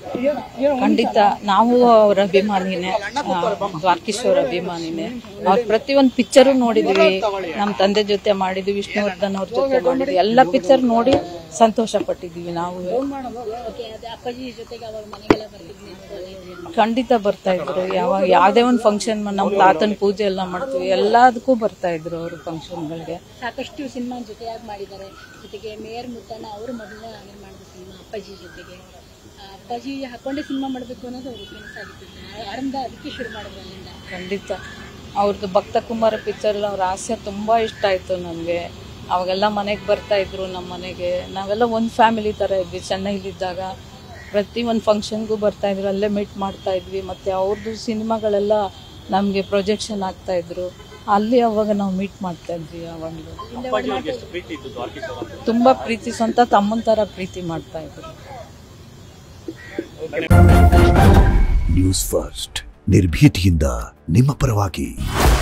ಖಂಡಿತ ನಾವು ಅವ್ರ ಅಭಿಮಾನಿನೇ ಆ, ದ್ವಾರಕೀಶ್ ಅವ್ರ ಅಭಿಮಾನಿನೇ ಅವ್ರ ಪ್ರತಿಯೊಂದು ಪಿಕ್ಚರು ನೋಡಿದ್ವಿ ನಮ್ಮ ತಂದೆ ಜೊತೆ ಮಾಡಿದ್ವಿ ವಿಷ್ಣುವರ್ಧನ್ ಅವ್ರ ಜೊತೆ ಮಾಡಿದ್ವಿ ಎಲ್ಲ ಪಿಕ್ಚರ್ ನೋಡಿ ಸಂತೋಷ ಪಟ್ಟಿದ್ವಿ ನಾವು ಓಕೆ ಅದೇ ಅಪ್ಪಾಜಿ ಜೊತೆಗೆ ಅವಾಗ ಮನೆಗೆಲ್ಲ ಬರ್ತಿದ್ವಿ ಅಂತ ಖಂಡಿತ ಬರ್ತಾ ಇದ್ರು ಯಾವಾಗ ಯಾವ್ದೇ ಒಂದು ಫಂಕ್ಷನ್ ನಮ್ಮ ತಾತನ ಪೂಜೆ ಎಲ್ಲ ಮಾಡ್ತೀವಿ ಎಲ್ಲದಕ್ಕೂ ಬರ್ತಾ ಇದ್ರು ಅವರು ಫಂಕ್ಷನ್ಗಳಿಗೆ ಸಾಕಷ್ಟು ಸಿನಿಮಾ ಜೊತೆಯಾಗಿ ಮಾಡಿದ್ದಾರೆ ಜೊತೆಗೆ ಮೇಯರ್ ಮುತ್ತಣ್ಣ ಅವರು ಮೊದಲನೇ ನಿರ್ಮಾಣದ ಸಿನಿಮಾ ಅಪ್ಪಾಜಿ ಜೊತೆಗೆ ಆ, ಅಪ್ಪಾಜಿ ಹಾಕೊಂಡೇ ಸಿನಿಮಾ ಮಾಡಬೇಕು ಅನ್ನೋದು ಅವ್ರಿಗೆ ಕನಸಾಗಿತ್ತು ಆರಂಭ ಅದಕ್ಕೆ ಶುರು ಮಾಡಿದ್ರು ಅಲ್ಲಿಂದ ಖಂಡಿತ ಅವ್ರದ್ದು ಭಕ್ತ ಕುಮಾರ ಪಿಕ್ಚರ್ ಅವ್ರ ಹಾಸ್ಯ ತುಂಬ ಇಷ್ಟ ಆಯಿತು ನನಗೆ ಅವಾಗೆಲ್ಲ ಮನೆಗೆ ಬರ್ತಾ ಇದ್ರು ನಮ್ಮ ಮನೆಗೆ ನಾವೆಲ್ಲ ಒಂದು ಫ್ಯಾಮಿಲಿ ಥರ ಇದ್ವಿ ಚೆನ್ನೈಲಿದ್ದಾಗ ಪ್ರತಿ ಒಂದು ಫಂಕ್ಷನ್ಗೂ ಬರ್ತಾ ಇದ್ರು ಅಲ್ಲೇ ಮೀಟ್ ಮಾಡ್ತಾ ಇದ್ವಿ ಮತ್ತು ಅವ್ರದ್ದು ಸಿನಿಮಾಗಳೆಲ್ಲ ನಮಗೆ ಪ್ರೊಜೆಕ್ಷನ್ ಆಗ್ತಾ ಇದ್ರು ಅಲ್ಲಿ ಅವಾಗ ನಾವು ಮೀಟ್ ಮಾಡ್ತಾ ಇದ್ವಿ ಯಾವಾಗಲೂ ತುಂಬ ಪ್ರೀತಿ ಸ್ವಂತ ತಮ್ಮನ ಥರ ಪ್ರೀತಿ ಮಾಡ್ತಾ ಇದ್ರು ನ್ಯೂಸ್ ಫಸ್ಟ್ ನಿರ್ಭೀತಿಯಿಂದ ನಿಮ್ಮ ಪರವಾಗಿ